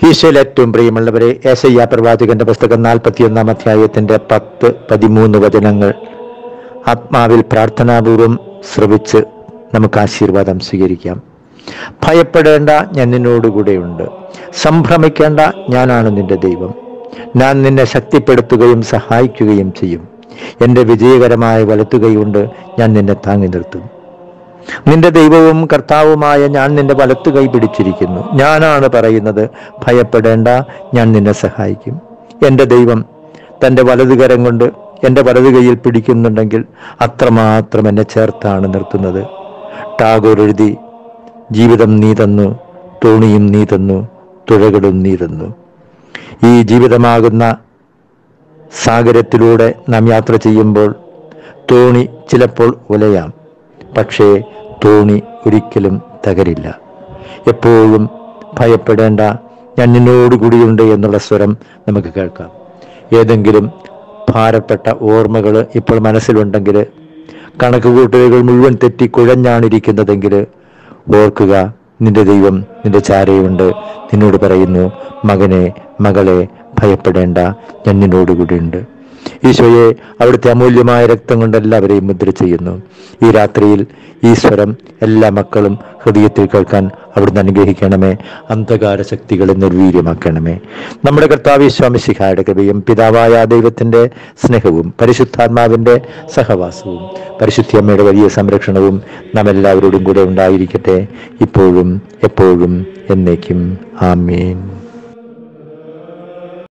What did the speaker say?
ഈശോയിൽ ഏറ്റവും പ്രിയമുള്ളവരെ ഏശയ്യ പ്രവാചകന്റെ പുസ്തകം നാൽപ്പത്തിയൊന്നാം അധ്യായത്തിന്റെ പത്ത് പതിമൂന്ന് വചനങ്ങൾ ആത്മാവിൽ പ്രാർത്ഥനാപൂർവം ശ്രവിച്ച് നമുക്ക് ആശീർവാദം സ്വീകരിക്കാം ഭയപ്പെടേണ്ട ഞാൻ നിന്നോടുകൂടെയുണ്ട് സംഭ്രമിക്കേണ്ട ഞാനാണ് നിന്റെ ദൈവം ഞാൻ നിന്നെ ശക്തിപ്പെടുത്തുകയും സഹായിക്കുകയും ചെയ്യും എൻ്റെ വിജയകരമായ വലത്തുകൈകൊണ്ട് ഞാൻ നിന്നെ താങ്ങി നിർത്തും നിന്റെ ദൈവവും കർത്താവുമായ ഞാൻ നിന്റെ വലത്തു കൈ പിടിച്ചിരിക്കുന്നു ഞാനാണ് പറയുന്നത് ഭയപ്പെടേണ്ട ഞാൻ നിന്നെ സഹായിക്കും എൻ്റെ ദൈവം തൻ്റെ വലതുകരം കൊണ്ട് എൻ്റെ വലതു കൈയിൽ പിടിക്കുന്നുണ്ടെങ്കിൽ അത്രമാത്രം എന്നെ ചേർത്താണ് നിർത്തുന്നത് ടാഗോർ എഴുതി ജീവിതം നീ തന്നു തോണിയും നീ തന്നു തുഴകളും നീ തന്നു ഈ ജീവിതമാകുന്ന സാഗരത്തിലൂടെ നാം യാത്ര ചെയ്യുമ്പോൾ തോണി ചിലപ്പോൾ ഉലയാം പക്ഷേ തോണി ഒരിക്കലും തകരില്ല എപ്പോഴും ഭയപ്പെടേണ്ട ഞാൻ നിന്നോടുകൂടിയുണ്ട് എന്നുള്ള സ്വരം നമുക്ക് കേൾക്കാം ഏതെങ്കിലും ഭാരപ്പെട്ട ഓർമ്മകൾ ഇപ്പോൾ മനസ്സിലുണ്ടെങ്കിൽ കണക്കുകൂട്ടലുകൾ മുഴുവൻ തെറ്റി കുഴഞ്ഞാണിരിക്കുന്നതെങ്കിൽ ഓർക്കുക നിന്റെ ദൈവം നിന്റെ ചാരയുണ്ട് നിന്നോട് പറയുന്നു മകനെ മകളെ ഭയപ്പെടേണ്ട ഞാൻ നിന്നോടുകൂടിയുണ്ട് ഈശോയെ അവിടുത്തെ അമൂല്യമായ രക്തം കൊണ്ട് എല്ലാവരെയും മുദ്ര ചെയ്യുന്നു ഈ രാത്രിയിൽ ഈ സ്വരം എല്ലാ മക്കളും ഹൃദയത്തിൽ കേൾക്കാൻ അവിടുന്ന് അനുഗ്രഹിക്കണമേ അന്ധകാര ശക്തികളെ നിർവീര്യമാക്കണമേ നമ്മുടെ കർത്താവ് സ്വാമിശിഖായുടെ കൃപയും പിതാവായ ദൈവത്തിന്റെ സ്നേഹവും പരിശുദ്ധാത്മാവിന്റെ സഹവാസവും പരിശുദ്ധി അമ്മയുടെ വലിയ സംരക്ഷണവും നാം എല്ലാവരോടും കൂടെ ഉണ്ടായിരിക്കട്ടെ ഇപ്പോഴും എപ്പോഴും എന്നേക്കും ആമീൻ